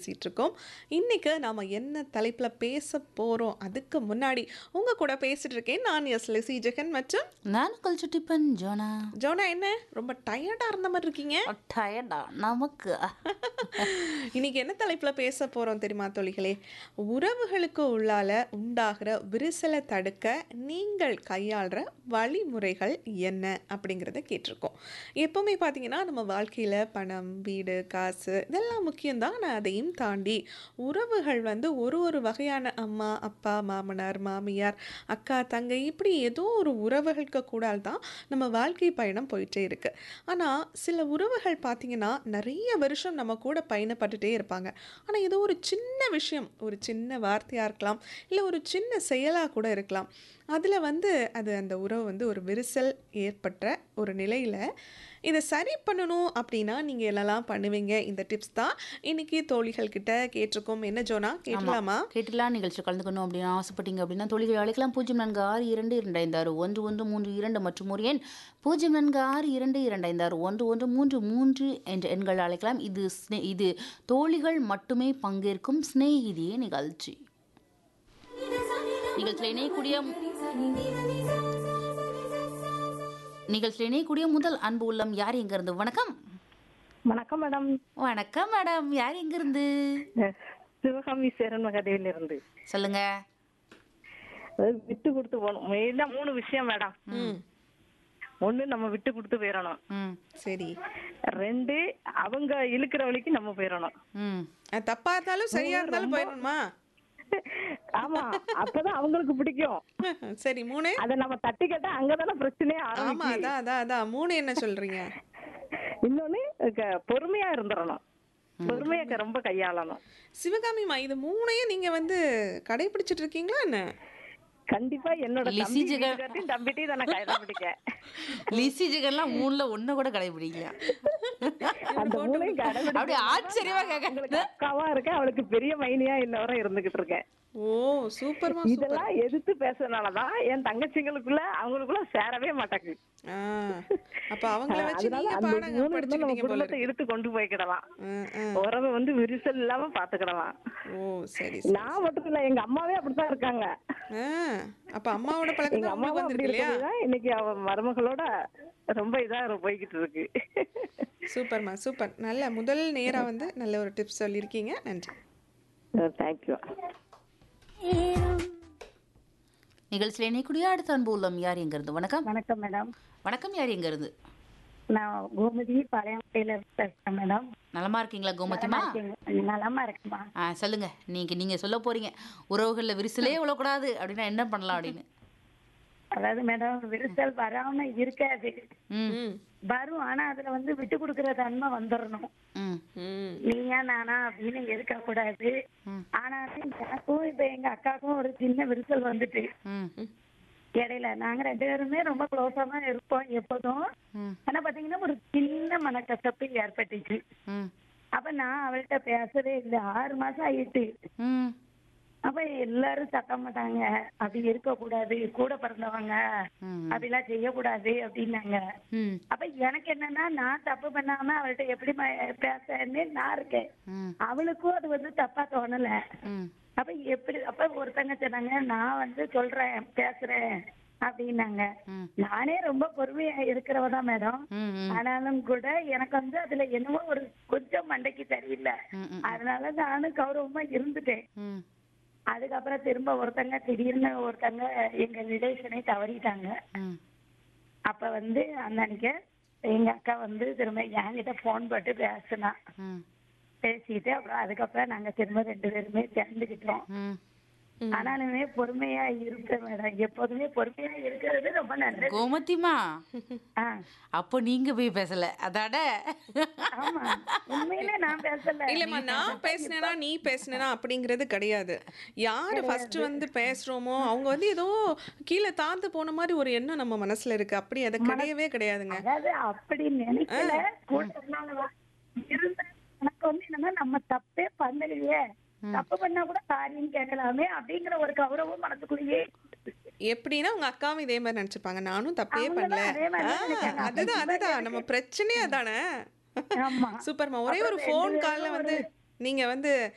பேசிட்டு இருக்கோம் இன்னைக்கு நாம என்ன தலைப்புல பேச போறோம் அதுக்கு முன்னாடி உங்க கூட பேசிட்டு இருக்கேன் நான் எஸ் லெசி ஜெகன் மற்றும் நான் கழிச்சு டிப்பன் ஜோனா ஜோனா என்ன ரொம்ப டயர்டா இருந்த மாதிரி இருக்கீங்க டயர்டா நமக்கு இன்னைக்கு என்ன தலைப்புல பேச போறோம் தெரியுமா தோழிகளே உறவுகளுக்கு உள்ளால உண்டாகிற விரிசலை தடுக்க நீங்கள் கையாளுற வழிமுறைகள் என்ன அப்படிங்கிறத கேட்டிருக்கோம் எப்பவுமே பார்த்தீங்கன்னா நம்ம வாழ்க்கையில் பணம் வீடு காசு இதெல்லாம் முக்கியம்தான் ஆனால் அதையும் தாண்டி உறவுகள் வந்து ஒரு ஒரு வகையான அம்மா அப்பா மாமனார் மாமியார் அக்கா தங்கை இப்படி ஏதோ ஒரு உறவுகளுக்கு கூட தான் நம்ம வாழ்க்கை பயணம் போயிட்டே இருக்கு ஆனால் சில உறவுகள் பார்த்தீங்கன்னா நிறைய வருஷம் நம்ம கூட பயணப்பட்டுட்டே இருப்பாங்க ஆனால் ஏதோ ஒரு சின்ன விஷயம் ஒரு சின்ன வார்த்தையாக இருக்கலாம் இல்லை ஒரு சின்ன செயலாக கூட இருக்கலாம் அதில் வந்து அது அந்த உறவு வந்து ஒரு விரிசல் ஏற்பட்ட ஒரு நிலையில் இதை சரி பண்ணணும் அப்படின்னா நீங்கள் என்னெல்லாம் பண்ணுவீங்க இந்த டிப்ஸ் தான் இன்னைக்கு தோழிகள் கிட்ட கேட்டிருக்கோம் என்ன ஜோனா கேட்கலாமா கேட்டுலாம் நிகழ்ச்சி கலந்துக்கணும் அப்படின்னு ஆசைப்பட்டீங்க அப்படின்னா தொழில்கள் அழைக்கலாம் பூஜ்ஜியம் நான்கு ஆறு இரண்டு இரண்டு ஐந்து ஆறு ஒன்று ஒன்று மூன்று இரண்டு மற்றும் ஒரு எண் பூஜ்ஜியம் நான்கு ஆறு இரண்டு இரண்டு ஐந்து ஆறு ஒன்று ஒன்று மூன்று மூன்று என்ற எண்கள் அழைக்கலாம் இது ஸ்னே- இது தோழிகள் மட்டுமே பங்கேற்கும் சிநேகிதியே நிகழ்ச்சி நிகழ்ச்சியில் இணையக்கூடிய நிகழ்ச்சியில் இணையக்கூடிய முதல் அன்பு உள்ளம் யார் எங்க இருந்து வணக்கம் வணக்கம் மேடம் வணக்கம் மேடம் யார் எங்க இருந்து சிவகாமி சேரன் மகாதேவில இருந்து சொல்லுங்க அதாவது விட்டு கொடுத்து போகணும் மெயினா மூணு விஷயம் மேடம் ம் ஒண்ணு நம்ம விட்டு கொடுத்து போயிடணும் ம் சரி ரெண்டு அவங்க இழுக்கிற வழிக்கு நம்ம போயிடணும் ம் அது தப்பா இருந்தாலும் சரியா இருந்தாலும் போயிடணுமா ஆமா அப்பதான் அவங்களுக்கு பிடிக்கும் சரி மூணு அத நம்ம தட்டி கேட்டா அங்கதானே பிரச்சனையே ஆமா ஆரம்பிக்கும் அதான் அதான் அதான் மூணு என்ன சொல்றீங்க இன்னொன்னு க- பொறுமையா இருந்துடணும் பொறுமையா க- ரொம்ப கையாளணும் சிவகாமிமா இது மூணையும் நீங்க வந்து கடைபிடிச்சிட்டு இருக்கீங்களா என்ன கண்டிப்பா என்னோட லிசி தம்பி ஜெகன். வீட்டுக்கார்ட்டையும் தம்பிட்டையும் தான் நான் கடைபிடிக்க லிசி ஜெகன்லாம் மூணுல ஒண்ணு கூட கடைபிடிக்கல அந்த மூணையும் கடைபிடிக்க அப்படியே ஆச்சரியமா கேட்க உங்களுக்கு அக்காவா இருக்கேன் அவளுக்கு பெரிய மைனியா இன்ன வரை இருந்துகிட்டு இருக்கேன் ஓ சூப்பர்மா சூப்பர் இதெல்லாம் எதிர்த்து பேசுறதுனாலதான் என் தங்கச்சிங்களுக்குள்ள அவங்களுக்குள்ள சேரவே மாட்டாங்க ஆ, அப்ப அவங்கள வச்சு அதனால நீங்க அந்த பாடங்க மூணு இருந்தா நம்ம படிச்சுக்கிட்டீங்க போல குடும்பத்தை இருக்கு இழுத்து கொண்டு போய்க்கிடலாம் ம், ம். உறவை வந்து விரிசல் இல்லாம பாத்துக்கிடலாம் ஓ சரி சரி. நான் மட்டும் இல்ல எங்க அம்மாவே அப்படித்தான் இருக்காங்க ஆ, அப்ப அம்மாவோட பழக்கம் எங்க தான் உங்களுக்கு அம்மாவும் அப்படி வந்திருக்கு இல்லையா இருக்கிறதுதான் இன்னைக்கு அவ மருமகளோட ரொம்ப இதா போய்கிட்டு இருக்கு சூப்பர்மா சூப்பர் நல்ல முதல் நேரா வந்து நல்ல ஒரு டிப்ஸ் சொல்லியிருக்கீங்க நன்றி தேங்க்யூ நிகழ்ச்சியில் இணையக்கூடிய அடுத்த அன்பு உள்ளம் யார் எங்க இருந்து வணக்கம் வணக்கம் மேடம் வணக்கம் யார் எங்க இருந்து நான் கோமதி பாளையங்கோட்டையில இருந்து பேசுறேன் மேடம் நலமா இருக்கீங்களா கோமதிமா இருக்கீங்க? நலமா இருக்குமா ஆ சொல்லுங்க நீங்க நீங்க சொல்ல போறீங்க உறவுகள்ல விரிசலே விழக்கூடாது அப்படின்னா என்ன பண்ணலாம் அப்படின்னு அதாவது மேடம் விரிசல் வராம இருக்காது ம் ம் வரும் ஆனா அதுல வந்து விட்டு கொடுக்கற தன்மை வந்துடணும் ம் ம் நீயா நானா அப்படின்னு இருக்க கூடாது ம். ஆனா எனக்கும் இப்ப எங்க அக்காவுக்கும் ஒரு சின்ன விரிசல் வந்துட்டு ம் இடையில நாங்க ரெண்டு பேருமே ரொம்ப க்ளோஸா தான் இருப்போம் எப்போதும் ம் ஆனா பாத்தீங்கன்னா ஒரு சின்ன மனக்கசப்பு ஏற்பட்டுச்சு ம் அப்ப நான் அவள்கிட்ட பேசவே இல்லை ஆறு மாசம் ஆயிட்டு ம் அப்ப எல்லாரும் சத்தம் மாட்டாங்க அப்படி இருக்க கூடாது கூட பிறந்தவங்க ம். அப்படிலாம் செய்யக்கூடாது அப்படின்னாங்க ம் அப்ப எனக்கு என்னன்னா நான் தப்பு பண்ணாம அவள்கிட்ட எப்படி ம- பேசன்னு நான் இருக்கேன் ம் அவளுக்கும் அது வந்து தப்பா தோணல ம் அப்ப எப்படி அப்ப ஒருத்தங்க சொன்னாங்க நான் வந்து சொல்றேன் பேசுறேன் அப்படின்னாங்க ம். நானே ரொம்ப பொறுமையா இருக்கிறவ தான் மேடம் ம் ம் ஆனாலும் கூட எனக்கு வந்து அதுல என்னமோ ஒரு கொஞ்சம் மண்டைக்கு சரியில்லை ம், ம். அதனால நானும் கௌரவமா இருந்துட்டேன் ம் அதுக்கப்புறம் திரும்ப ஒருத்தங்க திடீர்னு ஒருத்தங்க எங்க ரிலேஷனை தவறிட்டாங்க ம் அப்ப வந்து அந்த அன்னைக்கு எங்க அக்கா வந்து திரும்ப என்கிட்ட போன் போட்டு பேசினா ம் பேசிட்டு அப்புறம் அதுக்கப்புறம் நாங்க திரும்ப ரெண்டு பேருமே சேர்ந்துக்கிட்டோம் ம் ஆனாலுமே பொறுமையா இருப்பேன் மேடம் எப்போதுமே பொறுமையா இருக்கிறது ரொம்ப நல்லது கோமதிமா ஆ, அப்போ நீங்க போய் பேசல அதாட ஆமா உண்மையிலே நான் பேசல இல்லம்மா நான் பேசினேனா நீ பேசினேனா அப்படிங்கிறது கிடையாது யார் ஃபர்ஸ்ட் வந்து பேசுறோமோ அவங்க வந்து ஏதோ கீழே தாழ்ந்து போன மாதிரி ஒரு எண்ணம் நம்ம மனசுல இருக்கு அப்படி அது கிடையவே கிடையாதுங்க அதாவது அப்படி நினைக்கல கூட இருந்தாலும் இருந்த எனக்கு வந்து என்னன்னா நம்ம தப்பே பண்ணலையே தப்பு பண்ணா கூட சாரின்னு கேட்கலாமே அப்படிங்கிற ஒரு கௌரவம் மனசுக்குள்ளேயே எப்படின்னா உங்க அக்காவும் இதே மாதிரி நினைச்சுப்பாங்க நானும் தப்பே அவங்களும் பண்ணல அதே மாதிரி தான் ஆ, நினைச்சாங்க. அதுதான் அப்ப அதுதான் நம்ம பிரச்சனையே அதானே ஆமா சூப்பர்மா ஒரே ஒரு அப்புறம் ஃபோன் ரெண்டு கால்ல பேரும் வந்து நீங்க வந்து